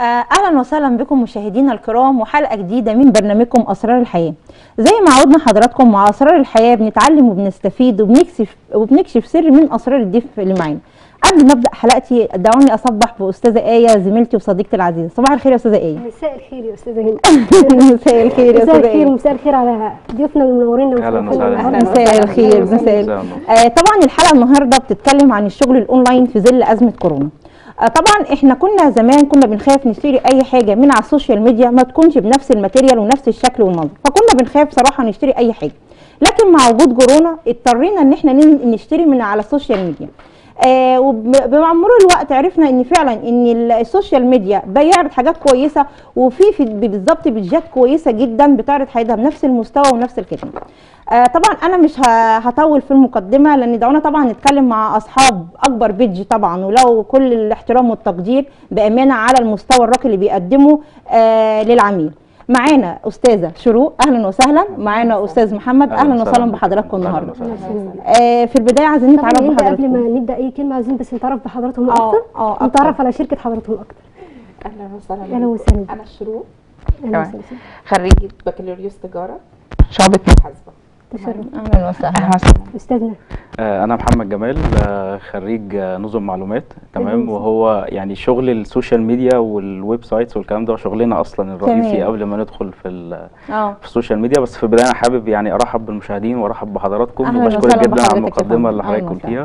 آه، اهلا وسهلا بكم مشاهدينا الكرام وحلقه جديده من برنامجكم اسرار الحياه زي ما عودنا حضراتكم مع اسرار الحياه بنتعلم وبنستفيد وبنكشف وبنكشف سر من اسرار الضيف اللي معانا قبل ما ابدا حلقتي دعوني اصبح باستاذه ايه زميلتي وصديقتي العزيزه صباح الخير يا استاذه ايه مساء الخير يا استاذه هند مساء الخير يا مساء استاذه الخير ايه ومساء الخير على ضيوفنا المنورين أهلاً وسهلاً. مساء الخير مساء مساء النور. آه طبعا الحلقه النهارده بتتكلم عن الشغل الاونلاين في ظل ازمه كورونا آه طبعا احنا كنا زمان كنا بنخاف نشتري اي حاجه من على السوشيال ميديا ما تكونش بنفس الماتيريال ونفس الشكل والمنظر فكنا بنخاف صراحه نشتري اي حاجه لكن مع وجود كورونا اضطرينا ان احنا نن- نشتري من على السوشيال ميديا آه وبمع مرور الوقت عرفنا ان فعلا ان ال- السوشيال ميديا بيعرض حاجات كويسه وفي في بالظبط بيدجات كويسه جدا بتعرض حاجه بنفس المستوى ونفس الخدمه آه طبعا انا مش ه- هطول في المقدمه لان دعونا طبعا نتكلم مع اصحاب اكبر بيدج طبعا ولو كل الاحترام والتقدير بامانه على المستوى الراقي اللي بيقدمه آه للعميل معانا استاذه شروق اهلا وسهلا معانا استاذ محمد اهلا وسهلا بكم. بحضراتكم أهلاً النهارده وسهلاً. آه في البدايه عايزين طبعا نتعرف انت قبل بحضراتكم ما نبدا اي كلمه عايزين بس نتعرف بحضراتهم آه، اكتر آه، أكتر. ونتعرف على شركه حضراتهم اكتر اهلا وسهلا أهلا بيكم. وسهلا. انا شروق اهلا تمام. وسهلا خريجه بكالوريوس تجاره شعبة محاسبه تشرف اهلا وسهلا اهلا وسهلا استاذنا آه، انا محمد جمال آه، خريج آه، نظم معلومات تمام أهلاً. وهو يعني شغل السوشيال ميديا والويب سايتس والكلام ده شغلنا اصلا الرئيسي تمام. قبل ما ندخل في ال- اه في السوشيال ميديا بس في البدايه انا حابب يعني ارحب بالمشاهدين وارحب بحضراتكم أهلاً وبشكرك وسهلاً جدا على بحضرتك يا المقدمه اللي فندم. أهلاً حضرتك وسهلاً. قلتيها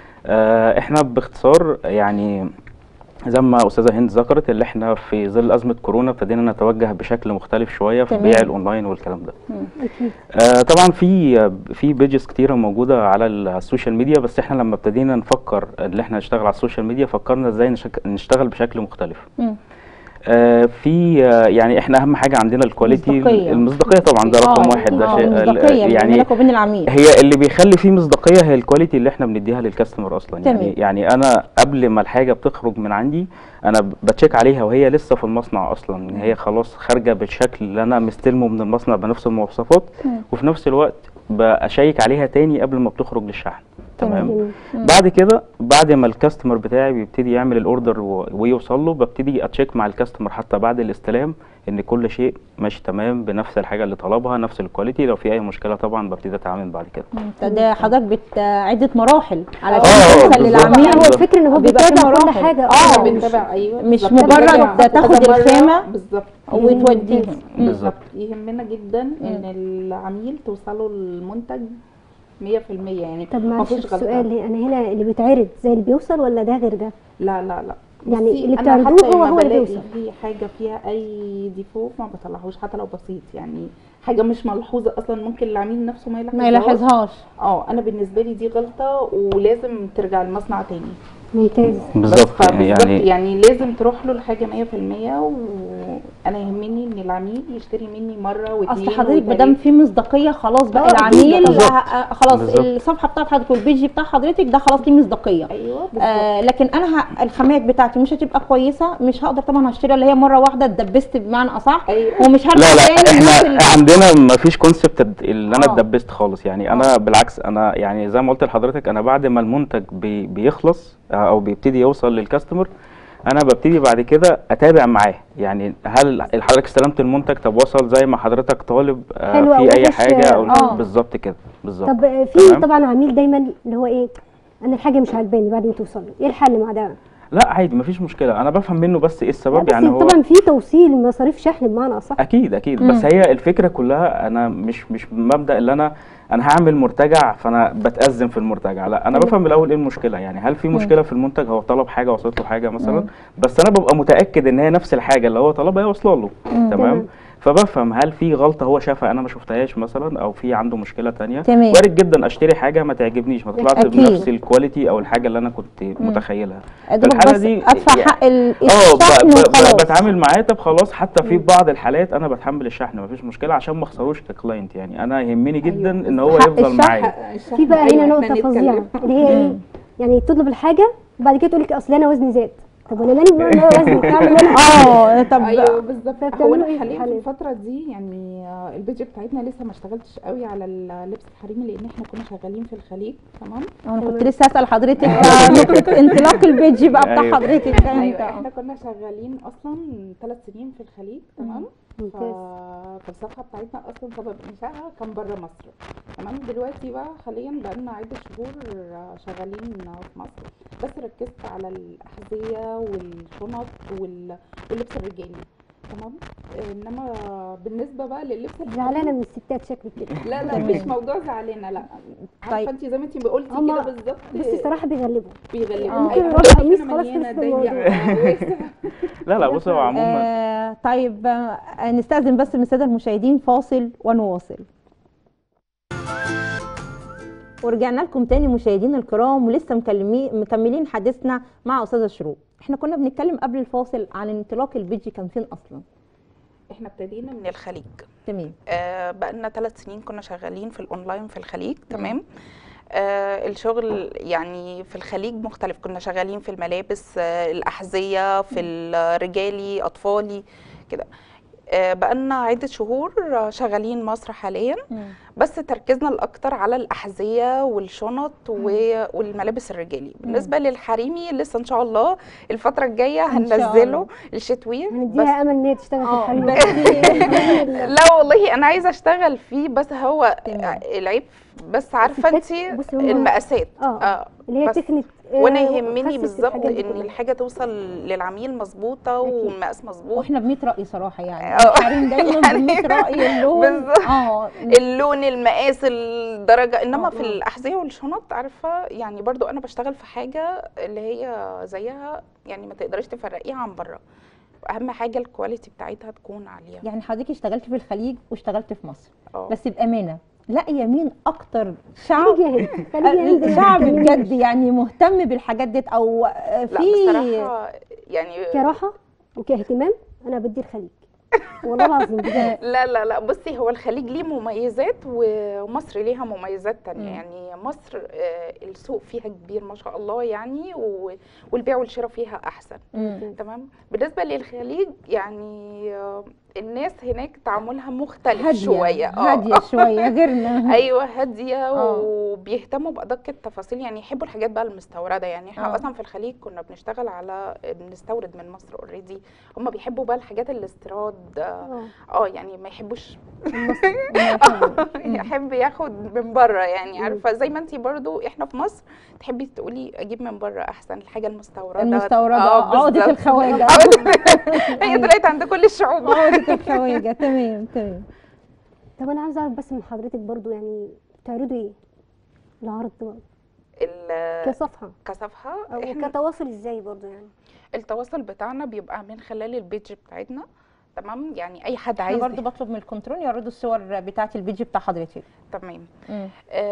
آه، احنا باختصار يعني زي ما استاذه هند ذكرت اللي احنا في ظل ازمه كورونا ابتدينا نتوجه بشكل مختلف شويه في تمام. بيع الاونلاين والكلام ده اكيد آه، طبعا في في بيجز كتيره موجوده على ال- على السوشيال ميديا بس احنا لما ابتدينا نفكر ان احنا نشتغل على السوشيال ميديا فكرنا ازاي نشك- نشتغل بشكل مختلف مم. آه، في آه، يعني احنا اهم حاجه عندنا الكواليتي مصداقية. المصداقيه طبعا ده رقم آه، واحد ده آه، شيء ال- مصداقيه يعني يعني بينك وبين العميل هي اللي بيخلي فيه مصداقيه هي الكواليتي اللي احنا بنديها للكاستمر اصلا تمام. يعني يعني انا قبل ما الحاجه بتخرج من عندي انا ب- بتشيك عليها وهي لسه في المصنع اصلا هي خلاص خارجه بالشكل اللي انا مستلمه من المصنع بنفس المواصفات وفي نفس الوقت بشيك عليها تاني قبل ما بتخرج للشحن تمام جميل. بعد كده بعد ما الكاستمر بتاعي بيبتدي يعمل الاوردر و- ويوصل له ببتدي اتشيك مع الكاستمر حتى بعد الاستلام ان كل شيء ماشي تمام بنفس الحاجه اللي طلبها نفس الكواليتي لو في اي مشكله طبعا ببتدي اتعامل بعد كده ده- ده حضرتك بت عده مراحل آه، علشان آه، توصل بالظبط. للعميل هو بالظبط. الفكره ان هو بيبقى في بيتابع كل مراحل. حاجه آه، احنا مش- بنتابع ايوه مش بالظبط. مجرد بنتابع تاخد كذا مرة. الخامة بالظبط وتوديها ممتاز. مم. بالظبط يهمنا جدا ان العميل توصله المنتج 100% يعني طب معلش مفيش غلطة. السؤال انا هنا اللي بيتعرض زي اللي بيوصل ولا ده غير ده لا لا لا يعني بصي، اللي أنا بتعرضوه حتى هو- لما هو اللي بلاقي بيوصل. في حاجه فيها اي ديفو ما بطلعهوش حتى لو بسيط يعني حاجه مش ملحوظه اصلا ممكن العميل نفسه ما يلاحظهاش ما يلاحظهاش اه انا بالنسبه لي دي غلطه ولازم ترجع المصنع تاني ممتاز بالظبط فبالظبط يعني يعني لازم تروح له الحاجه 100% وانا يهمني ان العميل يشتري مني مره واثنين اصل حضرتك ما وتلاته. دام في مصداقيه خلاص بقى آه، العميل بالظبط. ه- آه، خلاص بالظبط. الصفحه بتاعت حضرتك والبيج بتاع حضرتك ده خلاص ليه مصداقيه ايوه بالظبط آه لكن انا ه... الخامات بتاعتي مش هتبقى كويسه مش هقدر طبعا هشتريها اللي هي مره واحده اتدبست بمعنى اصح أيوة. ومش هرجع لا لا تاني لنفس احنا ال- عندنا ما فيش كونسبت اللي انا آه. اتدبست خالص يعني انا بالعكس انا يعني زي ما قلت لحضرتك انا بعد ما المنتج بي بيخلص او بيبتدي يوصل للكاستمر انا ببتدي بعد كده اتابع معاه يعني هل حضرتك استلمت المنتج طب وصل زي ما حضرتك طالب آه، حلو أو في اي وحش، حاجه او آه. بالظبط كده بالظبط طب في تمام. طبعا عميل دايما اللي هو ايه انا الحاجه مش عاجباني بعد ما توصل له ايه الحل مع ده لا عادي مفيش مشكله انا بفهم منه بس ايه لا، السبب بس يعني هو طبعا في توصيل مصاريف شحن بمعنى اصح اكيد اكيد مم. بس هي الفكره كلها انا مش مش مبدا اللي انا انا هعمل مرتجع فانا بتازم في المرتجع لا انا مم. بفهم الاول ايه المشكله يعني هل في مم. مشكله في المنتج هو طلب حاجه وصلت له حاجه مثلا مم. بس انا ببقى متاكد ان هي نفس الحاجه اللي هو طلبها هي واصله له مم. تمام تمام. فبفهم هل في غلطه هو شافها انا ما شفتهاش مثلا او في عنده مشكله تانية تمام. وارد جدا اشتري حاجه ما تعجبنيش ما تطلعش أكيد. بنفس الكواليتي او الحاجه اللي انا كنت متخيلها أدوبك الحالة بس دي ادفع يعني- حق ال- اه ب- الشحن ب- ب- وخلاص بتعامل معاه طب خلاص حتى في بعض الحالات انا بتحمل الشحن مفيش مشكله عشان ما اخسروش ككلاينت يعني انا يهمني جدا أيوة. ان هو حق يفضل الشحن. معايا في بقى أيوة، هنا إحنا نقطه نتكلم. فظيعه اللي هي ايه يعني تطلب الحاجه وبعد كده تقول لك اصل انا وزني زاد طب وانا مالي بقى إن انا وزني اعمل انا اه طب ايوه بالظبط هو فبتعملوا انا إيه في حاليا في الحالة؟ الفتره دي يعني آه، البيج بتاعتنا لسه ما اشتغلتش قوي على اللبس الحريمي لان احنا كنا شغالين في الخليج تمام انا كنت لسه اسال حضرتك آه، نقطه انطلاق البيج بقى بتاع أيوة. حضرتك ايوه امتى احنا كنا شغالين اصلا ثلاث سنين في الخليج تمام ف- ممتاز فالصفحه بتاعتنا اصلا سبب انشائها كان بره مصر تمام دلوقتي بقى حاليا بقالنا عده شهور آه، شغالين في مصر بس ركزت على الاحذيه والشنط وال- واللبس الرجالي تمام انما بالنسبه بقى لللبس الحريمي زعلانه من الستات شكلك كده لا لا تمام. مش موضوع زعلانه لا طيب. عارفه انت زي ما انت قلتي هما- كده بالظبط بس الصراحه بيغلبوا بيغلبوا آه. ممكن أيوة، نروح بس قميص إحنا خلاص مليانة خلصت الموضوع. ضيقة واسع. لا لا بص هو عموما آه طيب آه نستأذن بس من السادة المشاهدين فاصل ونواصل ورجعنا لكم تاني مشاهدينا الكرام ولسه مكلمين مكملين حديثنا مع استاذه شروق احنا كنا بنتكلم قبل الفاصل عن انطلاق البيجي كان فين اصلا احنا ابتدينا من الخليج تمام آه بقالنا ثلاث سنين كنا شغالين في الاونلاين في الخليج تمام آه الشغل يعني في الخليج مختلف كنا شغالين في الملابس آه الأحذية في الرجالي أطفالي كده آه بقالنا عدة شهور آه، شغالين مصر حاليا بس تركيزنا الأكتر على الأحذية والشنط و- والملابس الرجالي بالنسبة للحريمي لسه إن شاء الله الفترة الجاية إن شاء هننزله الله. الشتوي بس هنديها امل ان هي تشتغل في اه الحريم بس لا والله انا عايزه اشتغل فيه بس هو تمام. العيب بس عارفه انت الستات- بصي هما- المقاسات اه اه اللي هي بس تكنيك آه، وانا يهمني خست بالظبط الحاجات دي ان كلها. الحاجه توصل للعميل مظبوطه أكيد. والمقاس مظبوط واحنا ب 100 راي صراحه يعني اه. الحريم دايما ب 100 راي اللون بالظبط. اه اللون المقاس الدرجه انما اه، في اه. الاحذيه والشنط عارفه يعني برضو انا بشتغل في حاجه اللي هي زيها يعني ما تقدريش تفرقيها عن بره اهم حاجه الكواليتي بتاعتها تكون عاليه يعني حضرتك اشتغلت في الخليج واشتغلت في مصر اه بس بامانه لاقيه مين اكتر شعب خليجي يا هند خليجي يا هند شعب ما تكلمنيش. بجد يعني مهتم بالحاجات ديت او آه، لا في بصراحه يعني كراحه وكاهتمام انا بدي الخليج والله العظيم بجد لا لا لا بصي هو الخليج ليه مميزات ومصر ليها مميزات تانية مم. يعني مصر آه، السوق فيها كبير ما شاء الله يعني و- والبيع والشراء فيها أحسن مم. تمام بالنسبة للخليج يعني آه، الناس هناك تعاملها مختلف هاديه شوية هاديه شويه غيرنا ايوه هاديه آه. وبيهتموا بادق التفاصيل يعني يحبوا الحاجات بقى المستورده يعني احنا آه. اصلا في الخليج كنا بنشتغل على بنستورد من مصر اوريدي هم بيحبوا بقى الحاجات الاستيراد اه اه آه، يعني ما يحبوش مم. يحب ياخد من بره يعني مم. عارفه زي ما انت برضو احنا في مصر تحبي تقولي اجيب من بره احسن الحاجه المستورده المستورده آه، عقده بالظبط. الخواجه هي طلعت عند كل الشعوب عقده الخواجه تمام تمام طب انا عايزه اعرف بس من حضرتك برضو يعني بتعرضوا ايه العرض برضو ال- كصفحه كصفحه او احنا كتواصل ازاي برضو يعني التواصل بتاعنا بيبقى من خلال البيج بتاعتنا تمام يعني اي حد انا عايز برضو بطلب من الكنترول يعرضوا الصور بتاعه الفيديو بتاع حضرتك تمام مم.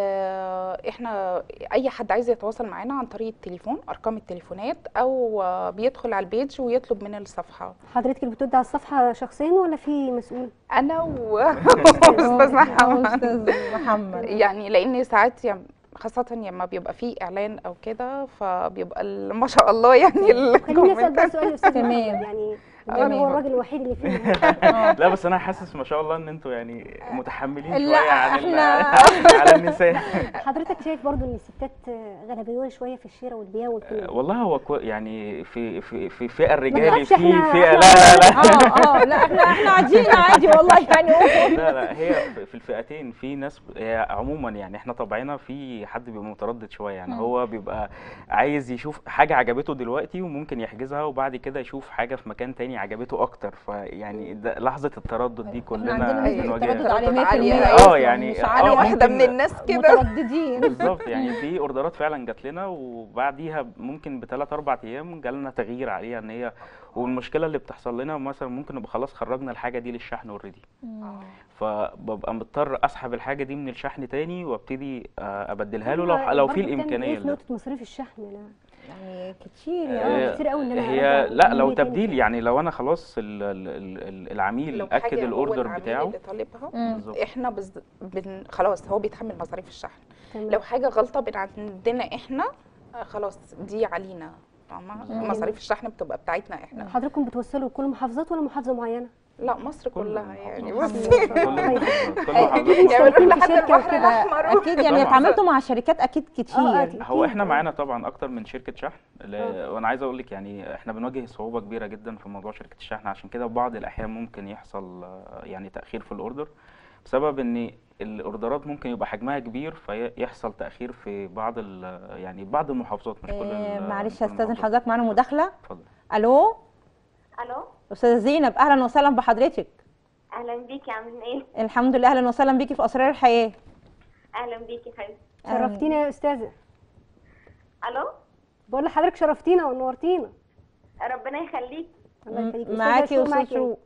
آه احنا اي حد عايز يتواصل معانا عن طريق التليفون ارقام التليفونات او آه، بيدخل على البيج ويطلب من الصفحه حضرتك اللي بتودي على الصفحه شخصيا ولا في مسؤول انا واستاذ آه، محمد استاذ محمد يعني لان ساعات يعني خاصة لما بيبقى فيه إعلان أو كده فبيبقى ال- ما شاء الله يعني خليني اسال بقى الكومنتات سؤال يا استاذ تمام. محمد يعني تمام. ده هو الراجل الوحيد اللي فيه آه. لا بس انا حاسس ما شاء الله ان انتوا يعني متحملين لا، شويه عن ال- إحنا- على النساء حضرتك شايف برضو ان الستات غلبويه شويه في الشراء والبيع والكلام والله هو كو يعني في في في فئه الرجالي نخافش في إحنا- فئه إحنا- لا لا لا اه اه لا احنا احنا عاديين عادي والله يعني لا لا هي في- في الفئتين في ناس هي عموما يعني احنا طبعنا في حد بيبقى متردد شويه يعني مم. هو بيبقى عايز يشوف حاجه عجبته دلوقتي وممكن يحجزها وبعد كده يشوف حاجه في مكان تاني عجبته اكتر فيعني ده لحظه التردد دي احنا كلنا عندنا نسبه بنواجهها. التردد على 100% عالية. اه أصلاً، يعني- مش اه عالية واحدة ممكن- من الناس كده مترددين بالظبط يعني في اوردرات فعلا جات لنا وبعديها ممكن بثلاث اربع ايام جالنا تغيير عليها ان هي والمشكله اللي بتحصل لنا مثلا ممكن نبقى خلاص خرجنا الحاجه دي للشحن اوريدي فببقى مضطر اسحب الحاجه دي من الشحن تاني وابتدي آه، ابدلها له لو لو في الامكانيه في لده. نقطه مصاريف الشحن انا يعني كتير آه، يعني كتير قوي ان انا هي أرجع لا لو أجيب تاني. تبديل يعني لو انا خلاص ال- ال- ال- ال- العميل لو اكد حاجة هو الاوردر العميل بتاعه اللي طالبها مم. بالظبط احنا بز... بن... خلاص هو بيتحمل مصاريف الشحن تمام. لو حاجة غلطة من عندنا احنا آه، خلاص دي علينا فاهمة بالظبط. مصاريف الشحن بتبقى بتاعتنا احنا حضراتكم بتوصلوا كل محافظات ولا محافظه معينه لا مصر كل كلها يعني المحافظات. بصي كل المحافظات كل أكيد المحافظات يعني بنروح مشتركين في لحد شركة البحر وكده. الأحمر اكيد يعني طبعاً. اتعاملتوا مع شركات اكيد آه، كتير أكيد. هو احنا آه. معانا طبعا اكتر من شركه شحن ل... آه. وانا عايز اقول لك يعني احنا بنواجه صعوبه كبيره جدا في موضوع شركه الشحن عشان كده في بعض الاحيان ممكن يحصل آه، يعني تاخير في الاوردر بسبب ان الاوردرات ممكن يبقى حجمها كبير فيحصل تاخير في بعض ال... يعني بعض المحافظات مش كل آه، ال- معلش كل استاذن المحافظات. حضرتك معانا مداخله اتفضل الو الو استاذه زينب اهلا وسهلا بحضرتك اهلا بيكي عاملين ايه الحمد لله اهلا وسهلا بيكي في اسرار الحياه اهلا بيكي حبيبتي شرفتينا يا استاذه الو بقول لحضرتك شرفتينا ونورتينا ربنا يخليك الله يخليك أستاذة معاكي شروق استاذ معاكي. شروق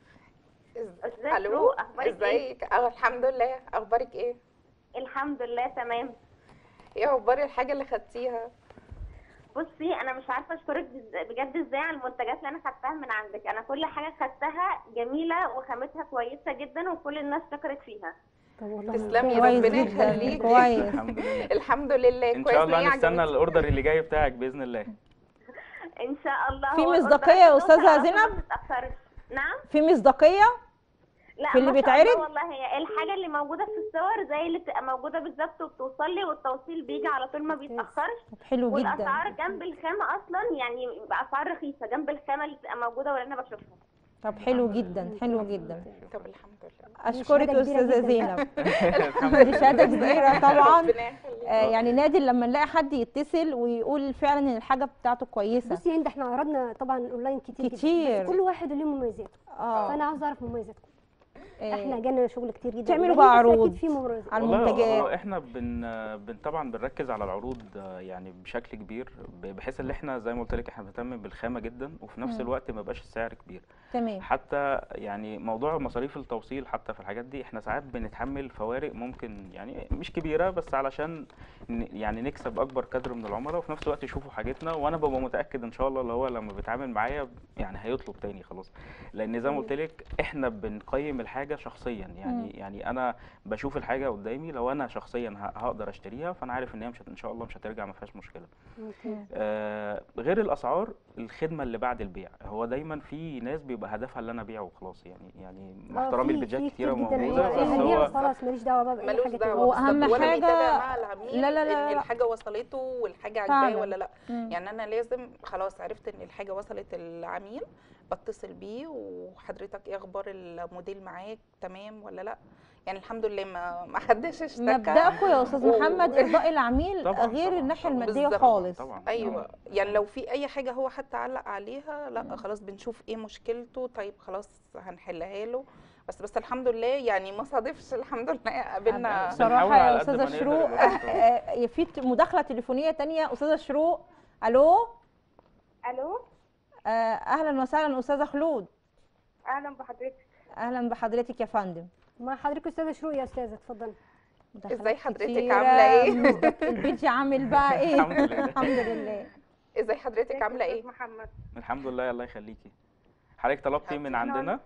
ازيك الو شروق؟ اخبارك ايه ازيك اه الحمد لله اخبارك ايه الحمد لله تمام ايه اخبار الحاجه اللي خدتيها بصي انا مش عارفه اشكرك بز- بجد ازاي على المنتجات اللي انا خدتها من عندك انا كل حاجه خدتها جميله وخامتها كويسه جدا وكل الناس شكرت فيها طب والله تسلمي يا كويس ربنا جدا يخليكي. كويس الحمد لله الحمد لله ان كويس شاء إن هي الله نستنى عجبتك. الاوردر اللي جاي بتاعك باذن الله ان شاء الله في هو مصداقية الأوردرات يا أستاذة بتوصل زينب؟ أصلاً ما بتتأخرش. نعم في مصداقيه لا في اللي ما شاء الله بيتعرض؟ والله هي الحاجه اللي موجوده في الصور زي اللي بتبقى موجوده بالظبط وبتوصل لي والتوصيل بيجي على طول ما بيتاخرش طب حلو والاسعار جدا جنب الخامه اصلا يعني باسعار رخيصه جنب الخامه اللي بتبقى موجوده واللي انا بشوفها طب حلو جدا حلو جدا طب الحمد لله اشكرك شهادة يا كبيرة استاذه جداً. زينب الحمد دي لله. شهاده كبيره طبعا ربنا يخليك. آه، يعني نادر لما نلاقي حد يتصل ويقول فعلا ان الحاجه بتاعته كويسه بصي يا هند احنا عرضنا طبعا اونلاين كتير جداً، كتير. بس كل واحد له مميزاته اه فانا عاوزه اعرف مميزاتكم آه، احنا جانا شغل كتير جدا تعملوا قليل، بقى بس عروض اكيد في مميزات على والله المنتجات. هو احنا بن, بن طبعا بنركز على العروض آه، يعني بشكل كبير ب- بحيث ان احنا زي ما قلت لك احنا بنهتم بالخامه جدا وفي نفس مم. الوقت ما يبقاش السعر كبير تمام حتى يعني موضوع مصاريف التوصيل حتى في الحاجات دي احنا ساعات بنتحمل فوارق ممكن يعني مش كبيره بس علشان ن- يعني نكسب اكبر قدر من العملاء وفي نفس الوقت يشوفوا حاجتنا وانا ببقى متاكد ان شاء الله اللي هو لما بيتعامل معايا يعني هيطلب تاني خلاص لان زي ما قلت لك احنا بنقيم الحاجه شخصيا يعني يعني انا بشوف الحاجه قدامي لو انا شخصيا ه- هقدر اشتريها فانا عارف ان هي مش هت- ان شاء الله مش هترجع ما فيهاش مشكله آه غير الاسعار الخدمه اللي بعد البيع هو دايما في ناس بيبقى هدفها اللي انا ابيعه وخلاص يعني يعني مع آه، احترامي في- البيدجات في كتيره جداً موجوده هو بس هبيع هو خلاص ماليش دعوه بقى باي ملوش حاجه دعوه تانية. هو بالظبط. أهم ولا حاجة- بيتابع مع العميل لا- لا- لا- ان لا. الحاجه وصلته والحاجه فعلاً. عجباه ولا لا مم. يعني انا لازم خلاص عرفت ان الحاجه وصلت العميل بتصل بيه وحضرتك ايه اخبار الموديل معاك تمام ولا لا يعني الحمد لله ما ما حدش اشتكى مبدأكم يا استاذ و- محمد ارضاء العميل طبعاً، غير طبعاً، الناحيه طبعاً. الماديه بالظبط. خالص طبعا ايوه يعني لو في اي حاجه هو حتى علق عليها لا خلاص بنشوف ايه مشكلته طيب خلاص هنحلها له بس بس الحمد لله يعني ما صادفش الحمد لله قابلنا بنحاول بصراحه على يا قد ما استاذه نقدر شروق يبقى في آه، آه، في ت- مداخله تليفونيه تانية استاذه شروق الو الو آه، اهلا وسهلا استاذه خلود اهلا بحضرتك اهلا بحضرتك يا فندم مع حضرتك استاذه شروق يا استاذه اتفضلي مداخلات ازاي حضرتك كتيرة. عاملة ايه؟ مصداق البيج عامل بقى ايه الحمد لله. الحمد لله ازاي حضرتك عامله ايه محمد الحمد لله الله يخليكي حضرتك طلبتي من عندنا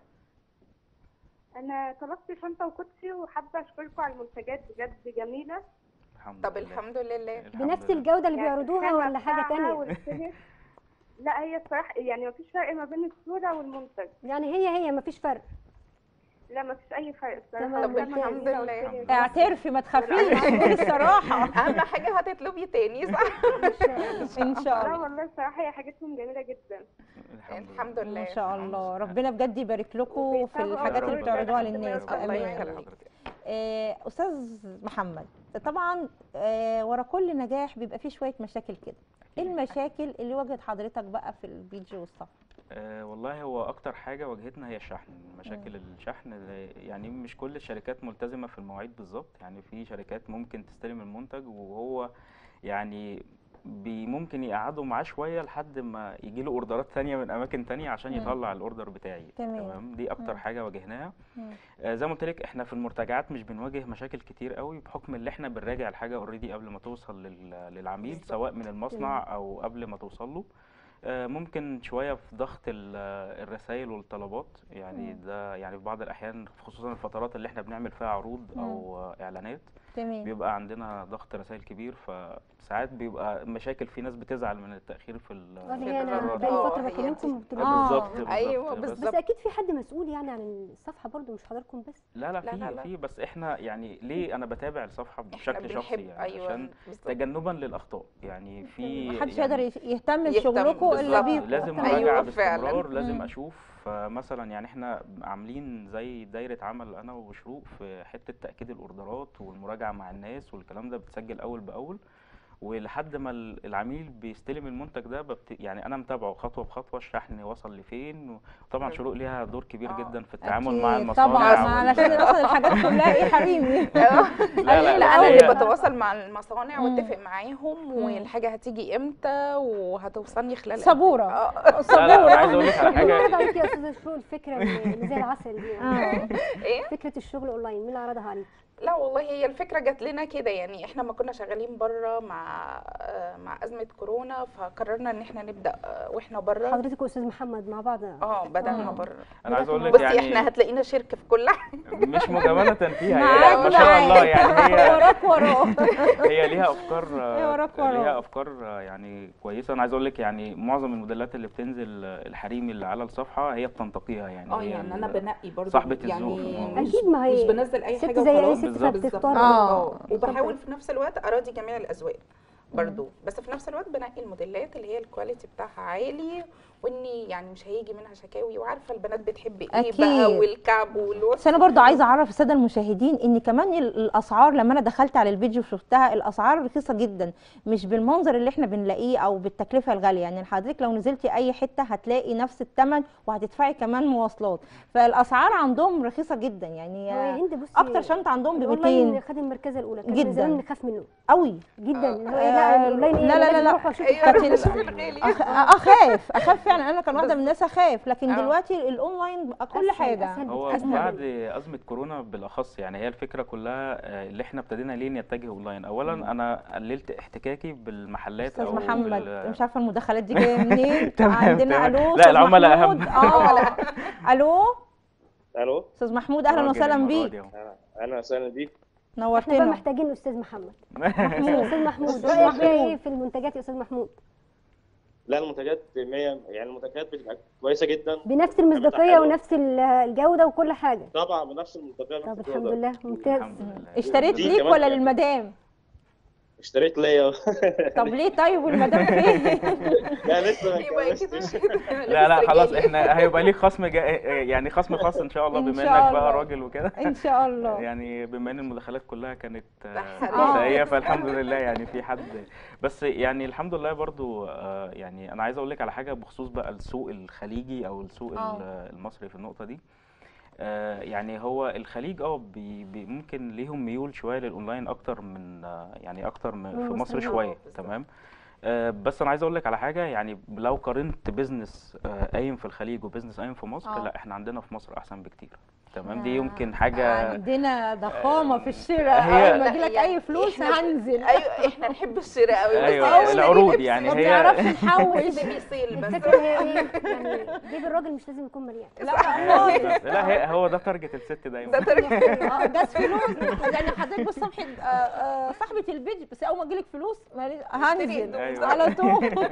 انا طلبت شنطه وكوتشي وحابه اشكركم على المنتجات بجد جميله الحمد طب لله. الحمد لله الحمد بنفس لله. الجوده اللي يعني بيعرضوها الخامة ولا حاجه بتاعها تانية والفينش. لا هي الصراحه يعني مفيش فرق ما بين الصوره والمنتج يعني هي هي مفيش فرق لا مفيش اي فرق الصراحه تمام، طب والخامة الحمد جميلة لله. والفينش. اعترفي ما تخافيش قولي الصراحه اهم حاجه هتطلبي تاني صح ان شاء لا الله والله الصراحه هي حاجتهم جميله جدا الحمد لله ما شاء الله ربنا بجد يبارك لكم في وبيتابعوا الحاجات اللي ربنا بتعرضوها يخليك. للناس الله الله بامانه يخليك آه، استاذ محمد طبعا آه، ورا كل نجاح بيبقى فيه شويه مشاكل كده ايه المشاكل اللي واجهت حضرتك بقى في البيج والصف آه والله هو اكتر حاجه واجهتنا هي الشحن مشاكل الشحن اللي- يعني مش كل الشركات ملتزمه في المواعيد بالظبط يعني في شركات ممكن تستلم المنتج وهو يعني بي ممكن يقعدوا معاه شويه لحد ما يجي له اوردرات تانية من اماكن تانية عشان مم. يطلع الاوردر بتاعي تمام. دي اكتر مم. حاجه واجهناها مم. آه زي ما قلت لك احنا في المرتجعات مش بنواجه مشاكل كتير قوي بحكم ان احنا بنراجع الحاجه اوريدي قبل ما توصل لل- للعميل بالظبط. سواء من المصنع او قبل ما توصل له آه، ممكن شويه في ضغط الرسائل والطلبات يعني مم. ده يعني في بعض الاحيان خصوصا الفترات اللي احنا بنعمل فيها عروض او آه، اعلانات تمام بيبقى عندنا ضغط رسائل كبير فساعات بيبقى مشاكل في ناس بتزعل من التأخير في ال- اللي في هي انا القرارات. بقالي آه، فتره هي بكلمكم دي. بتقولوا آه. بالظبط بالظبط أيوة، بس بس بالظبط. اكيد في حد مسؤول يعني عن الصفحه برضو مش حضراتكم بس لا لا لا، في لا، لا. في بس احنا يعني ليه انا بتابع الصفحه احنا بشكل شخصي بنحب يعني ايوه عشان بالظبط. تجنبا للاخطاء يعني في محدش يعني يقدر يهتم يهتم بشغلكم الا بالظبط. بيكم لازم تمام. مراجعه أيوة باستمرار فعلاً. لازم مم. اشوف آه، مثلا يعني احنا عاملين زي دايره عمل انا وشروق في حته تاكيد الاوردرات والمراجعه مع الناس والكلام ده بتسجل اول باول ولحد ما ال- العميل بيستلم المنتج ده ببت... يعني انا متابعه خطوه بخطوه الشحن وصل لفين وطبعا حلو. شروق ليها دور كبير آه. جدا في التعامل مع أكيد المصانع طبعا وال- علشان اصلا الحاجات كلها ايه حريمي لا لا, لا انا هي- اللي بتواصل مع المصانع مم. واتفق معاهم والحاجه هتيجي امتى وهتوصلني خلال قد صبورة. إيه. آه. لا لا انا عايز اقول لك على حاجه عرض عليك يا استاذه شروق الفكره اللي اللي زي العسل دي آه. ايه فكره الشغل اونلاين مين اللي عرضها عليك لا والله هي الفكره جات لنا كده يعني احنا ما كنا شغالين بره مع آه، مع ازمه كورونا فقررنا ان احنا نبدا آه، واحنا بره حضرتك واستاذ محمد مع بعض اه بدانا آه. بره انا عايز اقول لك بصي يعني احنا هتلاقينا شركه في كل حاجه مش مجامله فيها معاك هي ما شاء الله يعني هي وراك وراه هي ليها افكار هي وراك وراه. ليها افكار يعني كويسه انا عايز اقول لك يعني معظم الموديلات اللي بتنزل الحريمي اللي على الصفحه هي بتنتقيها يعني اه هي يعني انا ال- بنقي برضه صاحبة الذوق يعني في الموضوع. مش اكيد ما هي مش بنزل اي ست حاجه زي اي وخلاص ست بالظبط. فبتختار آه. اه وبحاول في نفس الوقت اراضي جميع الاذواق برضو بس في نفس الوقت بنقي الموديلات اللي هي الكواليتي بتاعها عالي واني يعني مش هيجي منها شكاوي وعارفه البنات بتحب ايه أكيد. بقى والكعب والوسط بس انا برضو عايزه اعرف الساده المشاهدين ان كمان ال- الاسعار لما انا دخلت على الفيديو وشفتها الاسعار رخيصه جدا مش بالمنظر اللي احنا بنلاقيه او بالتكلفه الغاليه يعني حضرتك لو نزلتي اي حته هتلاقي نفس الثمن وهتدفعي كمان مواصلات فالاسعار عندهم رخيصه جدا يعني هو يا هند بصي اكتر شنطه عندهم ب الاونلاين 200 خد المركزه الاولى كان جداً. من زمان نخاف منه قوي جدا آه. اللي هو إيه، لا آه، الاونلاين ايه لا، لا، لا، لا. أروح أشوف ايوه كانت روح ال- شوف الغالي أخ- اخاف اخاف فعلا انا كان واحده من الناس اخاف لكن آه. دلوقتي الاونلاين بقى كل أسهل- حاجه أسهل هو بكتير. بعد ازمه كورونا بالاخص يعني هي الفكره كلها آه، اللي احنا ابتدينا ليه نتجه اونلاين اولا انا قللت احتكاكي بالمحلات استاذ او محمد بال- مش عارفه المداخلات دي جايه منين تمام، عندنا تمام. الو لا، أستاذ العملاء محمود. أهم. اه الو الو استاذ محمود اهلا راجل وسهلا المرة بيك دي أهو. اهلا وسهلا بيك احنا بقى نورتنا محتاجين استاذ محمد محمود استاذ محمود أستاذ رايك محمود. بقى ايه في المنتجات يا استاذ محمود لا المنتجات 100 يعني المنتجات بتبقى كويسه جدا بنفس المصداقيه حلوة. ونفس ال- الجوده وكل حاجه طبعا بنفس المنتجات طب نفس الحمد الجودة. لله ممتاز الحمد لله اشتريت دي ليك كمان ولا يعني. للمدام اشتريت ليا طب ليه طيب والمدام فين لا لسه ما يبقى كده اتجوزتش لا لا خلاص رجالي. احنا هيبقى ليك خصم جا... يعني خصم خاص ان شاء الله إن بما شاء انك الله. بقى راجل وكده ان شاء الله يعني بما ان المداخلات كلها كانت آه، حقيقي. نسائيه فالحمد لله يعني في حد بس يعني الحمد لله برضو آه، يعني انا عايز اقول لك على حاجه بخصوص بقى السوق الخليجي او السوق آه. ال- المصري في النقطه دي آه، يعني هو الخليج اه بي بي ممكن ليهم ميول شويه للاونلاين اكتر من آه، يعني اكتر من من في مصر مصر. شويه بالظبط. تمام آه، بس انا عايز اقول لك على حاجه يعني لو قارنت بزنس آه، قايم في الخليج وبزنس قايم في مصر آه. لا احنا عندنا في مصر احسن بكتير تمام دي يمكن حاجه عندنا ضخامه في الشراء هي- اول ما يجي لك لا، اي يعني فلوس إحنا- هنزل ايوه احنا نحب الشراء قوي ايوه العروض يعني ما هي بنعرفش نحوش بيبي سيل بس الفكره هي ايه يعني جيب الراجل مش لازم يكون مليان لا لا خالص لا هي هو ده تارجت الست دايما ده ترجع اه جاز فلوس يعني حضرتك بص صفحه آه، آه، صاحبه البيج بس اول ما تجيلك فلوس ما- هنزل أيوة. على طول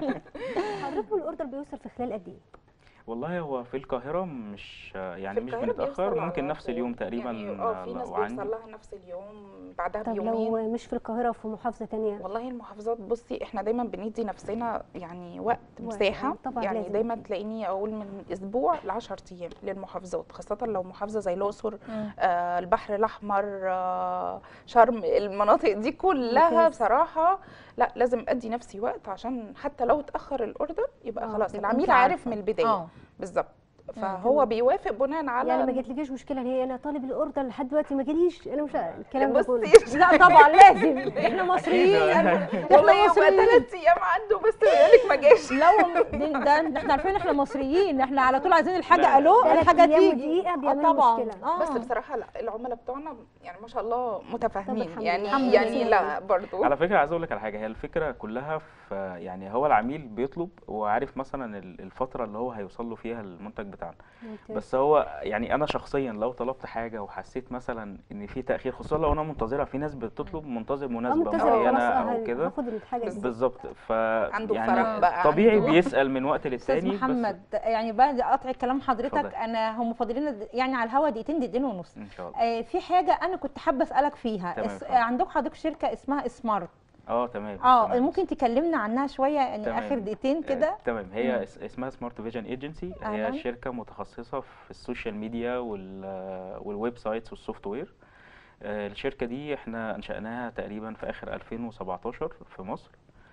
حضرتك الاوردر بيوصل في خلال قد ايه؟ والله هو في القاهرة مش يعني في مش القاهرة بنتأخر بيوصل ممكن على نفس طول. اليوم تقريبا يعني اه في ناس لو عندي بيوصل لها نفس اليوم بعدها طب بيومين لو مش في القاهره وفي محافظه تانية والله المحافظات بصي احنا دايما بندي نفسنا يعني وقت وقت، مساحه آه، طبعاً يعني لازم. دايما تلاقيني اقول من اسبوع ل 10 ايام للمحافظات خاصه لو محافظه زي الاقصر آه البحر الاحمر آه شرم المناطق دي كلها ممتاز. بصراحه لا لازم ادي نفسي وقت عشان حتى لو اتاخر الاوردر يبقى آه، خلاص تبقى العميل أنت عارف عارفة. من البدايه اه بالظبط تمام. فهو بيوافق بناء على يعني ما جاتلكيش مشكله اللي هي انا طالب الاوردر لحد دلوقتي ما جاليش انا مش عارف الكلام ده كله بصي لا طبعا لازم احنا مصريين والله احنا يبقى مصريين ثلاث ايام عنده بس يقولك ما جاش لو ده ده احنا عارفين احنا مصريين احنا على طول عايزين لا. الحاجه الو ثلاث الحاجه أيام تيجي ودقيقة آه بيعملوا طبعا مشكلة. اه بس بصراحه لا العملاء بتوعنا يعني ما شاء الله متفاهمين الحمد يعني لله. الحمد يعني لله. لا برضو على فكرة عايز اقول لك على حاجة هي الفكرة كلها في يعني هو العميل بيطلب وعارف مثلا ال- الفترة اللي هو هيوصل له فيها المنتج بتاعنا ممتاز. بس هو يعني انا شخصيا لو طلبت حاجه وحسيت مثلا ان في تاخير خصوصا لو انا منتظرها في ناس بتطلب منتظر اه مناسبه منتظر خلاص معينه اه او كده هاخد الحاجه دي بالظبط ف عنده يعني فرق بقى طبيعي عنده. بيسال من وقت استاذ للتاني بس محمد يعني بعد قطع كلام حضرتك اتفضل. انا هم فاضلين لنا د- يعني على الهوا دقيقتين دقيقتين ونص ان شاء الله آه في حاجه انا كنت حابه اسالك فيها تمام، اس... اتفضل. عندك حضرتك شركه اسمها سمارت اه تمام اه تمام. ممكن تكلمنا عنها شويه يعني تمام. اخر دقيقتين آه، كده تمام هي مم. اس- اسمها سمارت فيجن ايجنسي أهلاً. هي شركه متخصصه في السوشيال ميديا وال- والويب سايتس والسوفت وير آه، الشركه دي احنا انشأناها تقريبا في اخر 2017 في مصر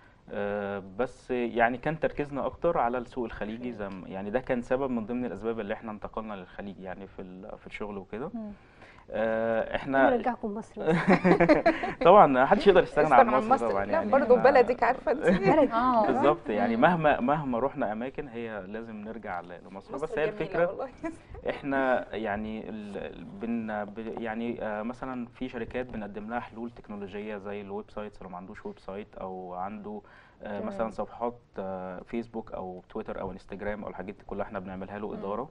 آه، بس يعني كان تركيزنا اكتر على السوق الخليجي زي ما- يعني ده كان سبب من ضمن الاسباب اللي احنا انتقلنا للخليج يعني في ال- في الشغل وكده مم. آه، احنا نرجعكم مصر بس. طبعا ما حدش يقدر يستغنى عن استغنى عن مصر طبعا لا يعني برضه إحنا- بلدك عارفه انت بلد اه بالظبط يعني مهما مهما رحنا اماكن هي لازم نرجع ل- لمصر مصر بس هي جميلة الفكره والله. احنا يعني ال- ال- بن ب- يعني آه، مثلا في شركات بنقدم لها حلول تكنولوجيه زي الويب سايتس لو ما عندوش ويب سايت او عنده آه، تمام. مثلا صفحات آه، فيسبوك او تويتر او انستجرام او الحاجات دي كلها احنا بنعملها له اداره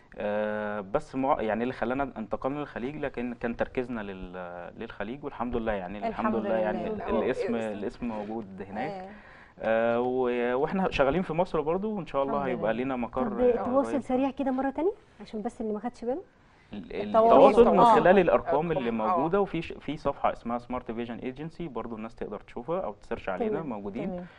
آه، بس مع يعني اللي خلانا انتقلنا للخليج لكن كان تركيزنا لل- للخليج والحمد لله يعني الحمد الحمد لله يعني لله. ال- الاسم الاسم. الاسم موجود هناك آه. آه، و- واحنا شغالين في مصر برضو وان شاء الله الحمد هيبقى لله. لنا مقر طب آه، تواصل قريب. سريع كده مره تانية عشان بس اللي ما خدش باله ال- التواصل. التواصل من آه. خلال الارقام اللي أرقام، آه. موجوده وفي ش- في صفحه اسمها سمارت فيجن ايجنسي برضو الناس تقدر تشوفها او تسيرش علينا تمام، موجودين تمام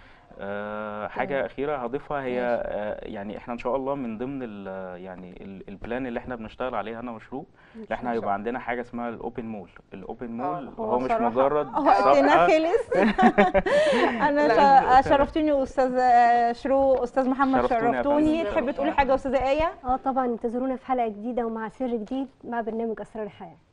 آه حاجه اخيره هضيفها هي ماشي. آه يعني احنا ان شاء الله من ضمن ال- يعني ال- البلان اللي احنا بنشتغل عليها انا مشروع اللي احنا هيبقى عندنا حاجه اسمها الاوبن مول الاوبن مول هو هو مش صراحة مجرد وقتنا صفحه خلص انا لا، شا- شرفتوني استاذ شرو استاذ محمد شرفتوني يا شرفتوني فندم. تحبي تقولي حاجه يا استاذه ايه اه طبعا انتظرونا في حلقه جديده ومع سر جديد مع برنامج اسرار الحياه